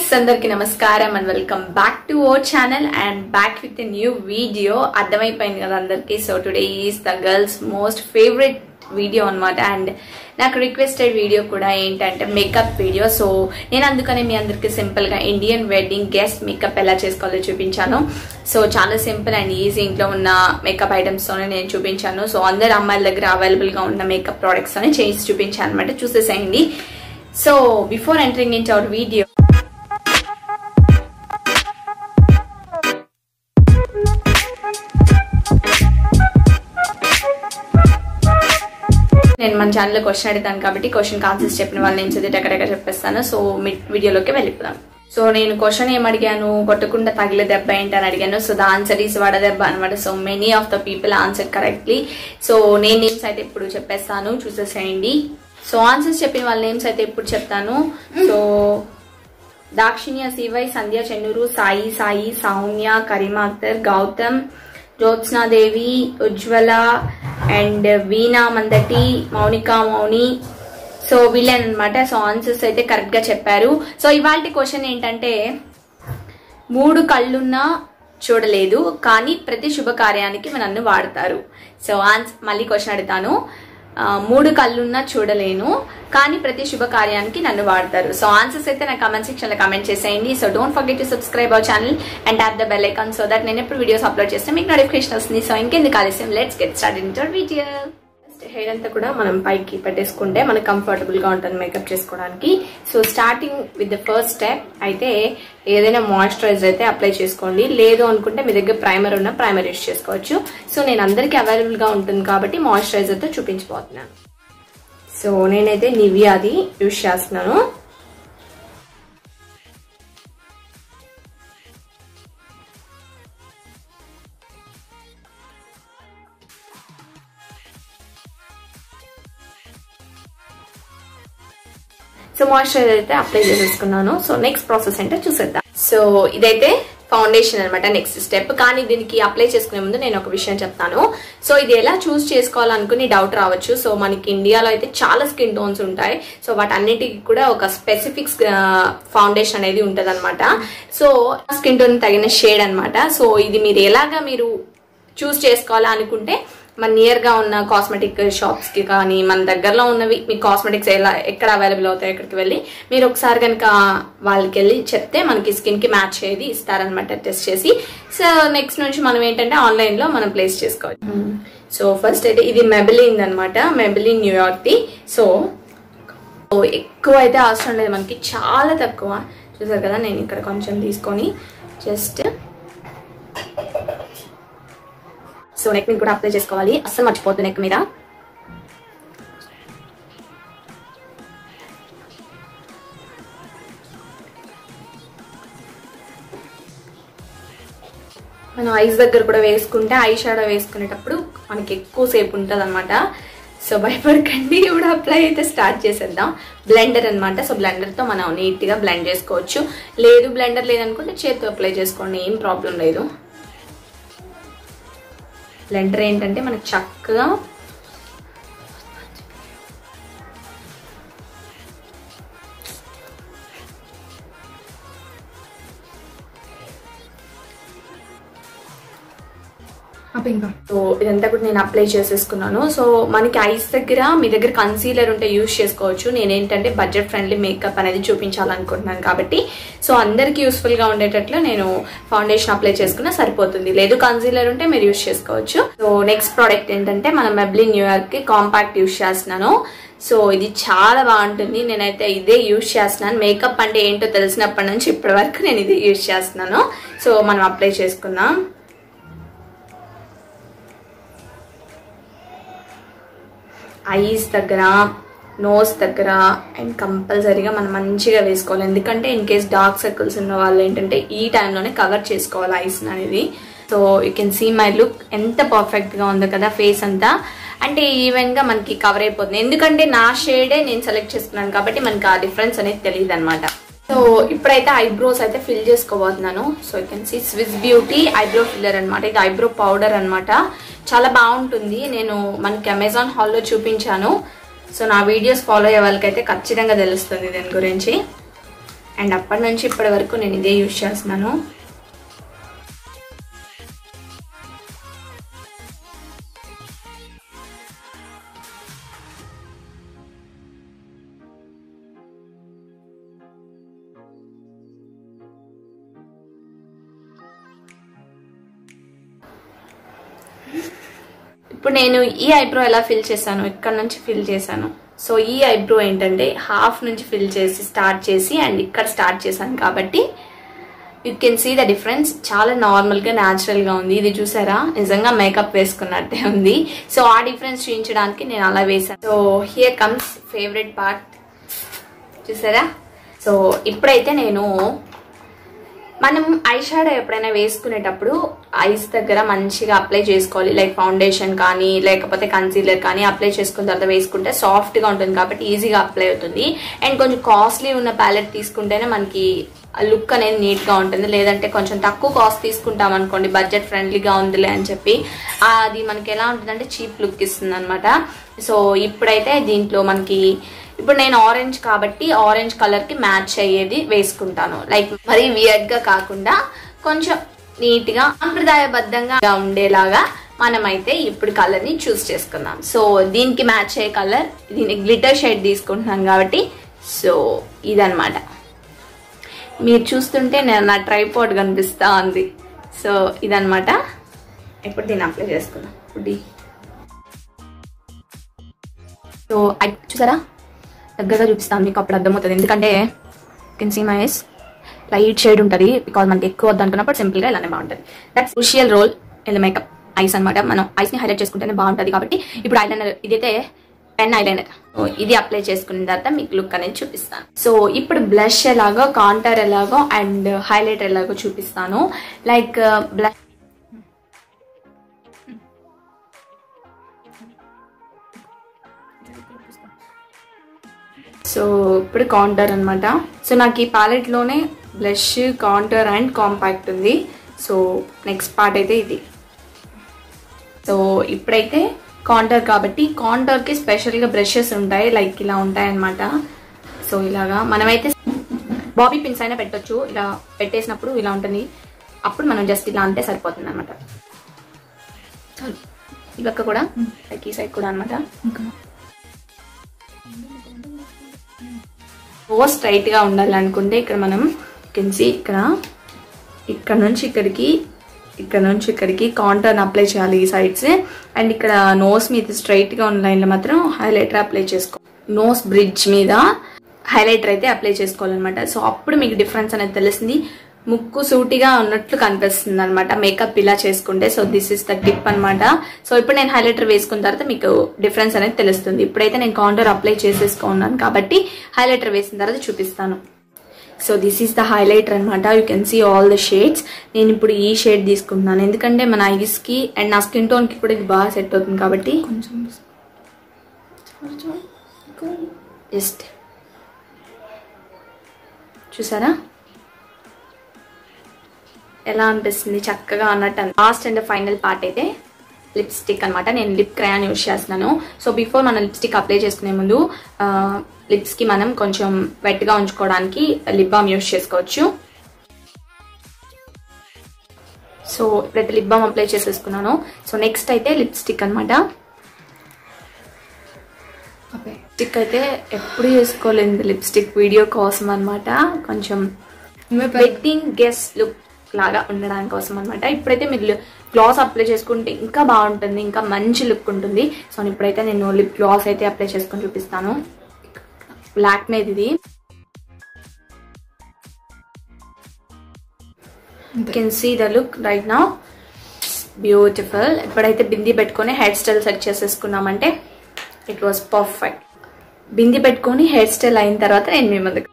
friends అందరికి నమస్కారం and welcome back to our channel and back with new video అర్థమైపోయింది కదా అందరికి so today is the girls most favourite video అన్నమాట and నాకు రిక్వెస్టెడ్ వీడియో కూడా ఏంటంటే మేకప్ వీడియో సో నేను అందుకనే మీ అందరికి సింపుల్ గా ఇండియన్ వెడ్డింగ్ గెస్ట్ మేకప్ ఎలా చేసుకోవాలో చూపించాను సో చాలా సింపుల్ అండ్ ఈజీ ఇంట్లో ఉన్న మేకప్ ఐటమ్స్ తోనే నేను చూపించాను సో అందరు అమ్మాయిల దగ్గర అవైలబుల్ గా ఉన్న మేకప్ ప్రోడక్ట్స్ తోనే చేసి చూపించాను అనమాట చూసేసేయండి so before entering in our video నేను మన ఛానల్లో క్వశ్చన్ అడుగుతాను కాబట్టి క్వశ్చన్ ఆన్సర్స్ చెప్పిన వాళ్ళు నేను చదివి ఎక్కడెక్కడ చెప్పేస్తాను సో మీ వీడియోలోకి వెళ్ళిపోదాం సో నేను క్వశ్చన్ ఏం అడిగాను కొట్టకుండా తగిలే దెబ్బ ఏంటని అడిగాను సో ద ఆన్సర్ ఈస్ వడ దెబ్బ అనమాట so many of the people answer correctly so నేను నేమ్స్ అయితే ఇప్పుడు చెప్పేస్తాను చూసేసేయండి సో ఆన్సర్స్ చెప్పిన వాళ్ళ నేమ్స్ అయితే ఇప్పుడు చెప్తాను so Dakshinya CY Sandhya Chennuru Sai Sai Soumya Karima Akhtar Gautam Jyotsnadevi Ujwala and Veena Mandati Mounika Mouni so వీళ్ళనమాట సో ఆన్సర్స్ అయితే కరెక్ట్ గా చెప్పారు సో ఇవాళ క్వశ్చన్ ఏంటంటే మూడు కళ్ళున్నా చూడలేదు కానీ ప్రతి శుభకార్యానికి నన్ను వాడతారు సో ఆన్స్ మళ్ళీ క్వశ్చన్ అడుగుతాను ఆ, మూడు కళ్ళున్నా చూడలేను కానీ ప్రతి శుభకార్యానికి నన్ను వాడతారు సో ఆన్సర్స్ అయితే నా కమెంట్ సెక్షన్ లో కమెంట్ చేసేయండి so don't forget to subscribe our channel and tap the bell icon so that నేను ఎప్పుడు వీడియోస్ అప్లోడ్ చేస్తే మీకు నోటిఫికేషన్ వస్తుంది సో ఇంకెందుకు ఆలస్యం let's get start in video hair అంతా కూడా మనం పైకి పెట్టేసుకుంటే మనకు కంఫర్టబుల్ గా ఉంటుంది మేకప్ చేసుకోవడానికి so starting with the first step అయితే ఏదైనా మాయిశ్చరైజర్ అయితే అప్లై చేసుకోండి లేదు అనుకుంటే మీ దగ్గర ప్రైమర్ ఉన్న ప్రైమర్ యూస్ చేసుకోవచ్చు సో నేను అందరికీ అవైలబుల్ గా ఉంటుంది కాబట్టి మాయిశ్చరైజర్ తో చూపించబోతున్నాను సో నేనైతే నివియాది యూస్ చేస్తున్నాను సో మాయిశ్చరైజర్ అయితే అప్లై చేసేసుకున్నాను సో నెక్స్ట్ ప్రాసెస్ ఏంటో చూసేద్దాం సో ఇదైతే ఫౌండేషన్ అనమాట నెక్స్ట్ స్టెప్ కానీ దీనికి అప్లై చేసుకునే ముందు నేను ఒక విషయం చెప్తాను సో ఇది ఎలా చూస్ చేసుకోవాలనుకుని డౌట్ రావచ్చు సో మనకి ఇండియాలో అయితే చాలా స్కిన్ టోన్స్ ఉంటాయి సో వాటన్నిటికి కూడా ఒక స్పెసిఫిక్ ఫౌండేషన్ అనేది ఉంటది అనమాట సో స్కిన్ టోన్ తగిన షేడ్ అన్నమాట సో ఇది మీరు ఎలాగా మీరు చూస్ చేసుకోవాలా అనుకుంటే మన నియర్ గా ఉన్న కాస్మెటిక్ షాప్స్ కి కానీ మన దగ్గరలో ఉన్నవి మీ కాస్మెటిక్స్ ఎలా ఎక్కడ అవైలబుల్ అవుతాయి ఎక్కడికి వెళ్ళి మీరు ఒకసారి కనుక వాళ్ళకి వెళ్ళి చెప్తే మనకి స్కిన్ కి మ్యాచ్ అయ్యేది ఇస్తారనమాట టెస్ట్ చేసి సో నెక్స్ట్ నుంచి మనం ఏంటంటే ఆన్లైన్ లో మనం ప్లేస్ చేసుకోవచ్చు సో ఫస్ట్ అయితే ఇది మెబిలిన్ అనమాట మెబిలిన్ న్యూయార్క్ ది సో సో ఎక్కువ అయితే అవసరం లేదు మనకి చాలా తక్కువ చూసారు కదా నేను ఇక్కడ కొంచెం తీసుకొని జస్ట్ సో నెక్ మీద కూడా అప్లై చేసుకోవాలి అస్సలు మర్చిపోతుంది నెక్ మీద మనం ఐస్ దగ్గర కూడా వేసుకుంటే ఐ షాడో వేసుకునేటప్పుడు మనకి ఎక్కువ సేపు ఉంటుంది అనమాట సో భయపడకండి ఇప్పుడు అప్లై అయితే స్టార్ట్ చేసేద్దాం బ్లెండర్ అనమాట సో బ్లెండర్తో మనం నీట్గా బ్లెండ్ చేసుకోవచ్చు లేదు బ్లెండర్ లేదనుకుంటే చేతితో అప్లై చేసుకోండి ఏం ప్రాబ్లం లేదు బ్లెండర్ ఏంటంటే మనకు చక్కగా సో ఇదంతా కూడా నేను అప్లై చేసేసుకున్నాను సో మనకి ఐస్ దగ్గర మీ దగ్గర కన్సీలర్ ఉంటే యూస్ చేసుకోవచ్చు నేను ఏంటంటే బడ్జెట్ ఫ్రెండ్లీ మేకప్ అనేది చూపించాలనుకుంటున్నాను కాబట్టి సో అందరికి యూస్ఫుల్ గా ఉండేటట్లు నేను ఫౌండేషన్ అప్లై చేసుకున్నా సరిపోతుంది లేదు కన్సీలర్ ఉంటే మీరు యూస్ చేసుకోవచ్చు సో నెక్స్ట్ ప్రోడక్ట్ ఏంటంటే మనం మెబ్లిన్ న్యూయార్క్ కి కాంపాక్ట్ యూస్ చేస్తున్నాను సో ఇది చాలా బాగుంటుంది నేనైతే ఇదే యూజ్ చేస్తున్నాను మేకప్ అంటే ఏంటో తెలిసినప్పటి నుంచి ఇప్పటి వరకు నేను ఇదే యూజ్ చేస్తున్నాను సో మనం అప్లై చేసుకుందాం ఐస్ దగ్గర నోస్ దగ్గర అండ్ కంపల్సరీగా మనం మంచిగా వేసుకోవాలి ఎందుకంటే ఇన్ కేస్ డార్క్ సర్కిల్స్ ఉన్న వాళ్ళు ఏంటంటే ఈ టైంలోనే కవర్ చేసుకోవాలి ఐస్ అనేది so you can see my look ఎంత పర్ఫెక్ట్గా ఉందో కదా ఫేస్ అంతా అంటే ఈవెన్గా మనకి కవర్ అయిపోతుంది ఎందుకంటే నా షేడే నేను సెలెక్ట్ చేసుకున్నాను కాబట్టి మనకి ఆ డిఫరెన్స్ అనేది తెలియదు అనమాట సో ఇప్పుడైతే ఐబ్రోస్ అయితే ఫిల్ చేసుకోబోతున్నాను so you can see Swiss beauty eyebrow filler అనమాట ఇది ఐబ్రో పౌడర్ అనమాట చాలా బాగుంటుంది నేను మనకి అమెజాన్ హాల్లో చూపించాను సో నా వీడియోస్ ఫాలో అయ్యే వాళ్ళకైతే ఖచ్చితంగా తెలుస్తుంది దీని గురించి అండ్ అప్పటి నుంచి ఇప్పటి వరకు నేను ఇదే యూజ్ చేస్తున్నాను ఇప్పుడు నేను ఈ ఐబ్రో ఎలా ఫిల్ చేశాను ఇక్కడ నుంచి ఫిల్ చేశాను సో ఈ ఐబ్రో ఏంటంటే హాఫ్ నుంచి ఫిల్ చేసి స్టార్ట్ చేసి అండ్ ఇక్కడ స్టార్ట్ చేశాను కాబట్టి you can see the difference చాలా నార్మల్గా న్యాచురల్గా ఉంది ఇది చూసారా నిజంగా మేకప్ వేసుకున్నట్టే ఉంది సో ఆ డిఫరెన్స్ చూపించడానికి నేను అలా వేసాను so here comes favourite part చూసారా సో ఇప్పుడైతే నేను మనం ఐ షాడో ఎప్పుడైనా వేసుకునేటప్పుడు ఐస్ దగ్గర మంచిగా అప్లై చేసుకోవాలి లైక్ ఫౌండేషన్ కానీ లేకపోతే కన్సీలర్ కానీ అప్లై చేసుకున్న తర్వాత వేసుకుంటే సాఫ్ట్గా ఉంటుంది కాబట్టి ఈజీగా అప్లై అవుతుంది అండ్ కొంచెం కాస్ట్లీ ఉన్న ప్యాలెట్ తీసుకుంటేనే మనకి లుక్ అనేది నీట్గా ఉంటుంది లేదంటే కొంచెం తక్కువ కాస్ట్ తీసుకుంటాం అనుకోండి బడ్జెట్ ఫ్రెండ్లీగా ఉందిలే అని చెప్పి అది మనకి ఎలా ఉంటుందంటే చీప్ లుక్ ఇస్తుంది అనమాట సో ఇప్పుడైతే దీంట్లో మనకి ఇప్పుడు నేను ఆరెంజ్ కాబట్టి ఆరెంజ్ కలర్ కి మ్యాచ్ అయ్యేది వేసుకుంటాను లైక్ మరీ వియర్డ్ గా కాకుండా కొంచెం నీట్ గా సాంప్రదాయబద్ధంగా ఉండేలాగా మనమైతే ఇప్పుడు కలర్ ని చూస్ చేసుకుందాం సో దీనికి మ్యాచ్ అయ్యే కలర్ దీని గ్లిటర్ షేడ్ తీసుకుంటున్నాను కాబట్టి సో ఇదనమాట మీరు చూస్తుంటే నేను నా ట్రైపోర్డ్ కనిపిస్తా ఉంది సో ఇదనమాట ఇప్పుడు దీన్ని అప్లై చేసుకుందాం ఇప్పుడు సో అది చూసారా దగ్గరగా చూపిస్తాను మీకు అప్పుడు అర్థమవుతుంది ఎందుకంటే can see my eyes light shade ఉంటుంది బికాజ్ మనకి ఎక్కువ వద్దు అనుకున్నప్పుడు సింపుల్గా ఇలానే బాగుంటుంది that's crucial role in the makeup eyes అనమాట మనం ఐస్ని హైలైట్ చేసుకుంటేనే బాగుంటుంది కాబట్టి ఇప్పుడు ఐలైనర్ ఇదైతే పెన్ ఐలైనర్ ఇది అప్లై చేసుకున్న తర్వాత మీకు లుక్ అనేది చూపిస్తాను సో ఇప్పుడు బ్లష్ ఎలాగో కాంటర్ ఎలాగో అండ్ హైలైటర్ ఎలాగో చూపిస్తాను లైక్ బ్లష్ సో ఇప్పుడు కాంటర్ అనమాట సో నాకు ఈ ప్యాలెట్లోనే బ్లష్ కాంటర్ అండ్ కాంపాక్ట్ ఉంది సో నెక్స్ట్ పార్ట్ అయితే ఇది సో ఇప్పుడైతే కాంటర్ కాబట్టి కాంటర్కి స్పెషల్గా బ్రషెస్ ఉంటాయి లైక్ ఇలా ఉంటాయి అనమాట సో ఇలాగా మనమైతే బాబీ పిన్స్ అయినా పెట్టొచ్చు ఇలా పెట్టేసినప్పుడు ఇలా ఉంటుంది అప్పుడు మనం జస్ట్ ఇలా అంటే సరిపోతుంది అనమాట ఈ పక్క కూడా లైక్ ఈ సైడ్ కూడా అనమాట ఓ స్ట్రైట్ గా ఉండాలనుకుంటే ఇక్కడ మనం కెన్సి ఇక్కడ ఇక్కడ నుంచి ఇక్కడికి ఇక్కడ నుంచి ఇక్కడికి కాంటర్న్ అప్లై చేయాలి ఈ సైడ్స్ అండ్ ఇక్కడ నోస్ మీద స్ట్రైట్ గా ఉన్న లైన్ లో మాత్రం హైలైటర్ అప్లై చేసుకో నోస్ బ్రిడ్జ్ మీద హైలైటర్ అయితే అప్లై చేసుకోవాలన్నమాట సో అప్పుడు మీకు డిఫరెన్స్ అనేది తెలుస్తుంది ముక్కు సూటిగా ఉన్నట్లు కనిపిస్తుంది అనమాట మేకప్ ఇలా చేసుకుంటే so this is the tip అనమాట సో ఇప్పుడు నేను హైలైటర్ వేసుకున్న తర్వాత మీకు డిఫరెన్స్ అనేది తెలుస్తుంది ఇప్పుడైతే నేను కౌంటర్ అప్లై చేసేసుకున్నాను కాబట్టి హైలైటర్ వేసిన తర్వాత చూపిస్తాను so this is the highlighter అనమాట you can see all the shades నేను ఇప్పుడు ఈ షేడ్ తీసుకుంటున్నాను ఎందుకంటే మన ఐస్కి అండ్ నా స్కిన్ టోన్కి కూడా ఇది బాగా సెట్ అవుతుంది కాబట్టి కొంచెం జస్ట్ చూసారా ఎలా అనిపిస్తుంది చక్కగా అన్నట్టు లాస్ట్ అండ్ ఫైనల్ పార్ట్ అయితే లిప్స్టిక్ అనమాట నేను లిప్ క్రయాన్ యూస్ చేస్తున్నాను సో బిఫోర్ మనం లిప్స్టిక్ అప్లై చేసుకునే ముందు లిప్స్కి మనం కొంచెం వెట్గా ఉంచుకోవడానికి లిప్ బామ్ యూస్ చేసుకోవచ్చు సో ఇప్పుడైతే లిప్ బామ్ అప్లై చేసేసుకున్నాను సో నెక్స్ట్ అయితే లిప్స్టిక్ అనమాట లిప్స్టిక్ అయితే ఎప్పుడు చేసుకోలేదు లిప్స్టిక్ వీడియో కోసం అనమాట కొంచెం వెడ్డింగ్ గెస్ట్ లుక్ లాగా ఉండడానికి కోసం అనమాట ఇప్పుడైతే మీరు గ్లాస్ అప్లై చేసుకుంటే ఇంకా బాగుంటుంది ఇంకా మంచి లుక్ ఉంటుంది సో ఇప్పుడైతే నేను లిప్ గ్లాస్ అయితే అప్లై చేసుకొని చూపిస్తాను బ్లాక్ మీద ఇది can see the look right నా బ్యూటిఫుల్ ఇప్పుడైతే బింది పెట్టుకొని హెయిర్ స్టైల్ సెట్ చేసేసుకున్నామంటే ఇట్ వాస్ పర్ఫెక్ట్ బింది పెట్టుకొని హెయిర్ స్టైల్ అయిన తర్వాత నేను మీ ముందుకు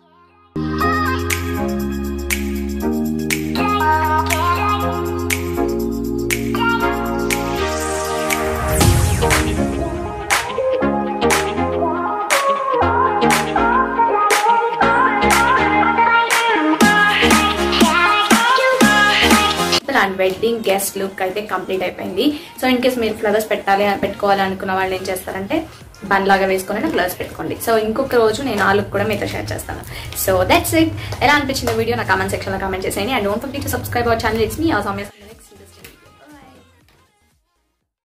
అండ్ వెడ్డింగ్ గెస్ట్ లుక్ అయితే కంప్లీట్ అయిపోయింది సో ఇన్ కేస్ మీరు ఫ్లవర్స్ పెట్టాలి పెట్టుకోవాలి అనుకున్న వాళ్ళు ఏం చేస్తారంటే బన్ లాగా వేసుకొని గ్లౌస్ పెట్టుకోండి సో ఇంకొక రోజు నేను ఆ లుక్ కూడా మీతో షేర్ చేస్తాను సో దట్స్ ఇట్ ఎలా అనిపించిన వీడియో నా కామెంట్ సెక్షన్లో కామెంట్ చేసేయండి and don't forget to subscribe our channel it's me ఆ సమయం